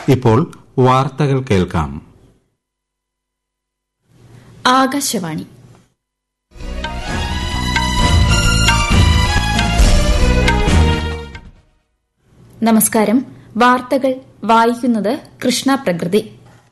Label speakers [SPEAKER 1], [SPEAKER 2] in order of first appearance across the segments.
[SPEAKER 1] ഇപ്പോൾ വാർത്തകൾ കേൾക്കാം
[SPEAKER 2] ആകാശവാണി നമസ്കാരം വാർത്തകൾ വായിക്കുന്നത് കൃഷ്ണ പ്രകൃതി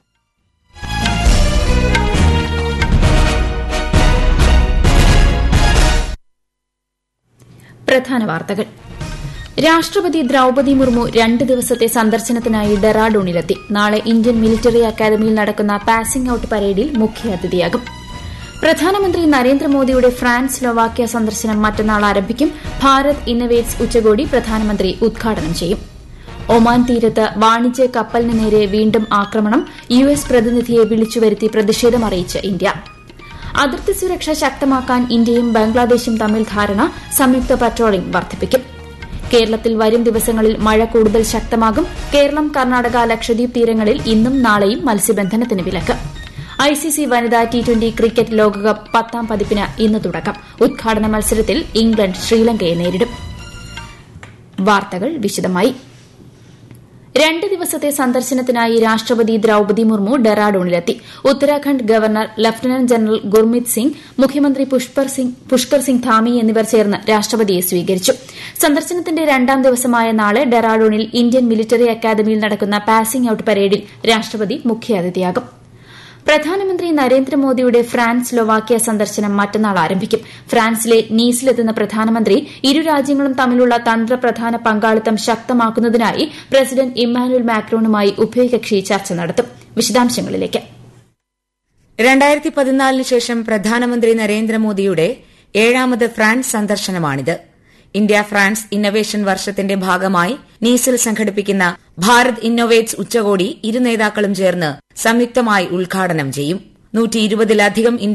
[SPEAKER 2] പ്രധാന വാർത്തകൾ രാഷ്ട്രപതി ദ്രൌപതി മുർമു രണ്ട് ദിവസത്തെ സന്ദർശനത്തിനായി ഡെറാഡൂണിലെത്തി നാളെ ഇന്ത്യൻ മിലിറ്ററി അക്കാദമിയിൽ നടക്കുന്ന പാസിംഗ് ഔട്ട് പരേഡിൽ മുഖ്യാതിഥിയാകും പ്രധാനമന്ത്രി നരേന്ദ്രമോദിയുടെ ഫ്രാൻസ് സ്ലോവാക്യ സന്ദർശനം മറ്റന്നാൾ ആരംഭിക്കും ഭാരത് ഇന്നവേറ്റ്സ് ഉച്ചകോടി പ്രധാനമന്ത്രി ഉദ്ഘാടനം ചെയ്യും ഒമാൻ തീരത്ത് വാണിജ്യ കപ്പലിന് നേരെ വീണ്ടും ആക്രമണം യു എസ് പ്രതിനിധിയെ വിളിച്ചുവരുത്തി പ്രതിഷേധമറിയിച്ച് ഇന്ത്യ അതിർത്തി സുരക്ഷ ശക്തമാക്കാൻ ഇന്ത്യയും ബംഗ്ലാദേശും തമ്മിൽ ധാരണ സംയുക്ത പട്രോളിംഗ് വർദ്ധിപ്പിക്കും കേരളത്തിൽ വരും ദിവസങ്ങളിൽ മഴ കൂടുതൽ ശക്തമാകും കേരളം കർണാടക ലക്ഷദ്വീപ് തീരങ്ങളിൽ ഇന്നും നാളെയും മത്സ്യബന്ധനത്തിന് വിലക്ക് ഐസിസി വനിതാ ടി ട്വന്റി ക്രിക്കറ്റ് ലോകകപ്പ് പത്താം പതിപ്പിന് ഇന്ന് തുടക്കം ഉദ്ഘാടന മത്സരത്തിൽ ഇംഗ്ലണ്ട് ശ്രീലങ്കയെ നേരിടും വാർത്തകൾ വിശദമായി രണ്ട് ദിവസത്തെ സന്ദർശനത്തിനായി രാഷ്ട്രപതി ദ്രൌപതി മുർമു ഡെറാഡൂണിലെത്തി Uttarakhand governor lieutenant general Gurmeet Singh മുഖ്യമന്ത്രി പുഷ്കർ സിംഗ് ധാമി എന്നിവർ ചേർന്ന് രാഷ്ട്രപതിയെ സ്വീകരിച്ചു സന്ദർശനത്തിന്റെ രണ്ടാം ദിവസമായ നാളെ ഡെറാഡൂണിൽ ഇന്ത്യൻ മിലിറ്ററി അക്കാദമിയിൽ നടക്കുന്ന പാസിംഗ് ഔട്ട് പരേഡിൽ രാഷ്ട്രപതി മുഖ്യാതിഥിയാകും പ്രധാനമന്ത്രി നരേന്ദ്രമോദിയുടെ ഫ്രാൻസ് സ്ലോവാക്യ സന്ദർശനം മറ്റന്നാൾ ആരംഭിക്കും ഫ്രാൻസിലെ നീസിലെത്തുന്ന പ്രധാനമന്ത്രി ഇരു രാജ്യങ്ങളും തമ്മിലുള്ള തന്ത്രപ്രധാന പങ്കാളിത്തം ശക്തമാക്കുന്നതിനായി പ്രസിഡന്റ് ഇമ്മാനുവൽ മാക്രോണുമായി ഉഭയകക്ഷി ചർച്ച നടത്തും വിശദാംശങ്ങളിലേക്ക്
[SPEAKER 3] രണ്ടായിരത്തി പതിനാലിന് ശേഷം പ്രധാനമന്ത്രി നരേന്ദ്രമോദിയുടെ ഏഴാമത് ഫ്രാൻസ് സന്ദർശനമാണിത് ഇന്ത്യ ഫ്രാൻസ് ഇന്നവേഷൻ വർഷത്തിന്റെ ഭാഗമായി നീസിൽ സംഘടിപ്പിക്കുന്ന ഭാരത് ഇന്നോവേറ്റ്സ് ഉച്ചകോടി ഇരു നേതാക്കളും ചേർന്ന് സംയുക്തമായി ഉദ്ഘാടനം ചെയ്യും നൂറ്റി ഇരുപതിലധികം